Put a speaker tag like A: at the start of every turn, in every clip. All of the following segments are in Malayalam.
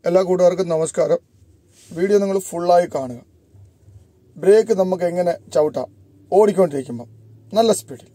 A: എല്ലാ കൂട്ടുകാർക്കും നമസ്കാരം വീഡിയോ നിങ്ങൾ ഫുള്ളായി കാണുക ബ്രേക്ക് നമുക്ക് എങ്ങനെ ചവിട്ടാം ഓടിക്കൊണ്ടിരിക്കുമ്പം നല്ല സ്പീഡിൽ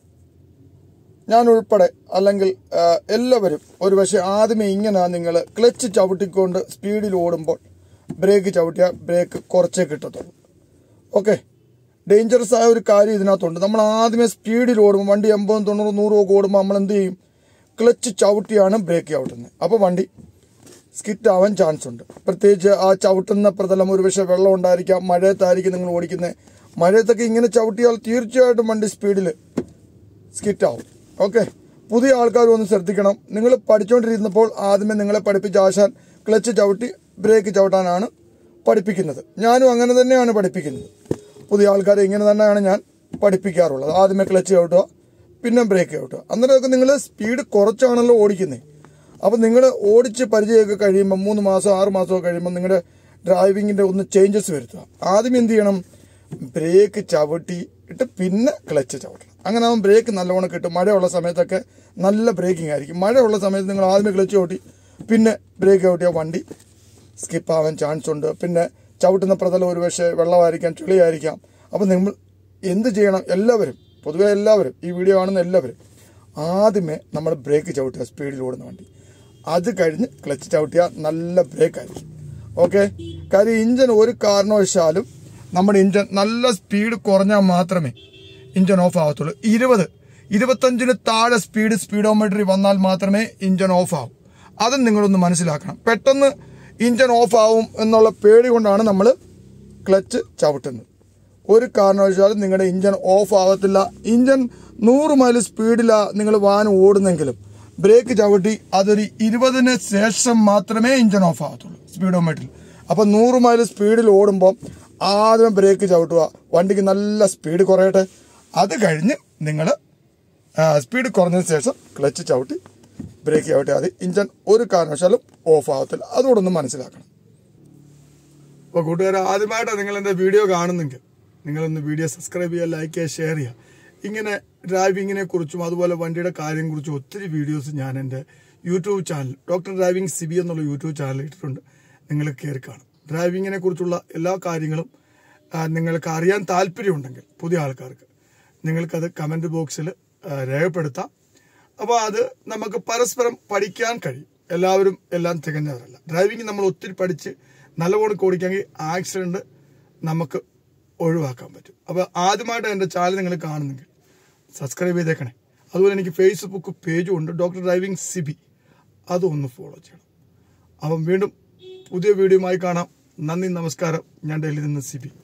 A: ഞാൻ ഉൾപ്പെടെ അല്ലെങ്കിൽ ആ, എല്ലാവരും ഒരു പക്ഷേ ആദ്യമേ ഇങ്ങനെ നിങ്ങൾ ക്ലച്ച് ചവിട്ടിക്കൊണ്ട് സ്പീഡിൽ ഓടുമ്പോൾ ബ്രേക്ക് ചവിട്ടിയാൽ ബ്രേക്ക് കുറച്ചേ കിട്ടത്തുള്ളൂ ഓക്കെ ഡേഞ്ചറസ് ആയ ഒരു കാര്യം ഇതിനകത്തുണ്ട് നമ്മൾ ആദ്യമേ സ്പീഡിൽ ഓടുമ്പോൾ വണ്ടി എൺപതും തൊണ്ണൂറും നൂറും ഒക്കെ ഓടുമ്പോൾ നമ്മൾ എന്ത് ചെയ്യും ക്ലച്ച് ചവിട്ടിയാണ് ബ്രേക്ക് ചവിട്ടുന്നത് അപ്പോൾ വണ്ടി സ്കിറ്റ് ആവാൻ ചാൻസ് ഉണ്ട് പ്രത്യേകിച്ച് ആ ചവിട്ടുന്ന പ്രതലം ഒരു പക്ഷേ വെള്ളം ഉണ്ടായിരിക്കാം മഴയത്തായിരിക്കും നിങ്ങൾ ഓടിക്കുന്നത് മഴയത്തൊക്കെ ഇങ്ങനെ ചവിട്ടിയാൽ തീർച്ചയായിട്ടും വണ്ടി സ്പീഡിൽ സ്കിറ്റ് ആവും ഓക്കെ പുതിയ ആൾക്കാർ ഒന്ന് ശ്രദ്ധിക്കണം നിങ്ങൾ പഠിച്ചുകൊണ്ടിരുന്നപ്പോൾ ആദ്യമേ നിങ്ങളെ പഠിപ്പിച്ച ആശാൻ ക്ലച്ച് ചവിട്ടി ബ്രേക്ക് ചവിട്ടാനാണ് പഠിപ്പിക്കുന്നത് ഞാനും അങ്ങനെ തന്നെയാണ് പഠിപ്പിക്കുന്നത് പുതിയ ആൾക്കാരെ ഇങ്ങനെ തന്നെയാണ് ഞാൻ പഠിപ്പിക്കാറുള്ളത് ആദ്യമേ ക്ലച്ച് ചവിട്ടുക പിന്നെ ബ്രേക്ക് ചവിട്ടുക അന്നേരമൊക്കെ നിങ്ങൾ സ്പീഡ് കുറച്ചാണല്ലോ ഓടിക്കുന്നത് അപ്പം നിങ്ങൾ ഓടിച്ച് പരിചയമൊക്കെ കഴിയുമ്പോൾ മൂന്ന് മാസം ആറ് മാസമൊക്കെ കഴിയുമ്പോൾ നിങ്ങളുടെ ഡ്രൈവിങ്ങിൻ്റെ ഒന്ന് ചേഞ്ചസ് വരുത്തുക ആദ്യം എന്ത് ചെയ്യണം ബ്രേക്ക് ചവിട്ടിയിട്ട് പിന്നെ ക്ലച്ച് ചവിട്ടണം അങ്ങനെ ആകുമ്പോൾ ബ്രേക്ക് നല്ലവണ്ണം കിട്ടും മഴയുള്ള സമയത്തൊക്കെ നല്ല ബ്രേക്കിംഗ് ആയിരിക്കും മഴയുള്ള സമയത്ത് നിങ്ങൾ ആദ്യമേ ക്ലച്ച് ചവിട്ടി പിന്നെ ബ്രേക്ക് ചവിട്ടിയാൽ വണ്ടി സ്കിപ്പ് ആവാൻ ചാൻസ് ഉണ്ട് പിന്നെ ചവിട്ടുന്ന പ്രതലം ഒരു പക്ഷേ വെള്ളമായിരിക്കാം ചെളിയായിരിക്കാം അപ്പം നിങ്ങൾ എന്ത് ചെയ്യണം എല്ലാവരും പൊതുവെ എല്ലാവരും ഈ വീഡിയോ കാണുന്ന എല്ലാവരും ആദ്യമേ നമ്മൾ ബ്രേക്ക് ചവിട്ടുക സ്പീഡിൽ ഓടുന്ന വണ്ടി അത് കഴിഞ്ഞ് ക്ലച്ച് ചവിട്ടിയാൽ നല്ല ബ്രേക്ക് ആയിരിക്കും ഓക്കെ കാര്യം ഇഞ്ചൻ ഒരു കാരണവശാലും നമ്മുടെ ഇഞ്ചൻ നല്ല സ്പീഡ് കുറഞ്ഞാൽ മാത്രമേ ഇഞ്ചൻ ഓഫ് ആവത്തുള്ളൂ ഇരുപത് ഇരുപത്തഞ്ചിന് താഴെ സ്പീഡ് സ്പീഡോമീറ്ററിൽ വന്നാൽ മാത്രമേ ഇഞ്ചൻ ഓഫ് ആവും അതും നിങ്ങളൊന്ന് മനസ്സിലാക്കണം പെട്ടെന്ന് ഇഞ്ചൻ ഓഫ് ആവും എന്നുള്ള പേടി കൊണ്ടാണ് നമ്മൾ ക്ലച്ച് ചവിട്ടുന്നത് ഒരു കാരണവശാലും നിങ്ങളുടെ ഇഞ്ചൻ ഓഫ് ആവത്തില്ല ഇഞ്ചൻ നൂറ് മൈൽ സ്പീഡിലാണ് നിങ്ങൾ വാഹനം ഓടുന്നെങ്കിലും ബ്രേക്ക് ചവിട്ടി അതൊരു ഇരുപതിന് ശേഷം മാത്രമേ ഇഞ്ചൻ ഓഫ് ആവത്തുള്ളൂ സ്പീഡോമീറ്ററിൽ അപ്പം നൂറ് മൈൽ സ്പീഡിൽ ഓടുമ്പോൾ ആദ്യം ബ്രേക്ക് ചവിട്ടുക വണ്ടിക്ക് നല്ല സ്പീഡ് കുറയട്ടെ അത് കഴിഞ്ഞ് നിങ്ങൾ സ്പീഡ് കുറഞ്ഞതിന് ശേഷം ക്ലച്ച് ചവിട്ടി ബ്രേക്ക് ചവിട്ടിയാൽ മതി ഇഞ്ചൻ ഒരു കാരണവശാലും ഓഫ് ആവത്തില്ല അതുകൂടെ ഒന്ന് മനസ്സിലാക്കണം അപ്പോൾ കൂട്ടുകാർ ആദ്യമായിട്ടാണ് നിങ്ങൾ എൻ്റെ വീഡിയോ കാണുന്നെങ്കിൽ നിങ്ങളൊന്ന് വീഡിയോ സബ്സ്ക്രൈബ് ചെയ്യുക ലൈക്ക് ചെയ്യുക ഷെയർ ചെയ്യുക ഇങ്ങനെ ഡ്രൈവിങ്ങിനെ കുറിച്ചും അതുപോലെ വണ്ടിയുടെ കാര്യം കുറിച്ചും ഒത്തിരി വീഡിയോസ് ഞാൻ എൻ്റെ YouTube channel doctor driving CB എന്നുള്ള യൂട്യൂബ് ചാനൽ ഇട്ടിട്ടുണ്ട് നിങ്ങൾ കയറി കാണും ഡ്രൈവിങ്ങിനെ കുറിച്ചുള്ള എല്ലാ കാര്യങ്ങളും ആ, നിങ്ങൾക്ക് അറിയാൻ താല്പര്യമുണ്ടെങ്കിൽ പുതിയ ആൾക്കാർക്ക് നിങ്ങൾക്കത് കമൻറ്റ് ബോക്സിൽ രേഖപ്പെടുത്താം അപ്പോൾ അത് നമുക്ക് പരസ്പരം പഠിക്കാൻ കഴിയും എല്ലാവരും എല്ലാം തികഞ്ഞവരല്ല ഡ്രൈവിംഗ് നമ്മൾ ഒത്തിരി പഠിച്ച് നല്ലപോലെ ഓടിക്കാമെങ്കിൽ ആക്സിഡന്റ് നമുക്ക് ഒഴിവാക്കാൻ പറ്റും അപ്പോൾ ആദ്യമായിട്ട് എൻ്റെ ചാനൽ നിങ്ങൾ കാണുന്നെങ്കിൽ സബ്സ്ക്രൈബ് ചെയ്തേക്കണേ അതുപോലെ എനിക്ക് ഫേസ്ബുക്ക് പേജും ഉണ്ട് ഡോക്ടർ ഡ്രൈവിംഗ് സിബി അതും ഒന്ന് ഫോളോ ചെയ്യണം അപ്പം വീണ്ടും പുതിയ വീഡിയോയുമായി കാണാം നന്ദി നമസ്കാരം ഞാൻ ഡൽഹിയിൽ നിന്ന് സിബി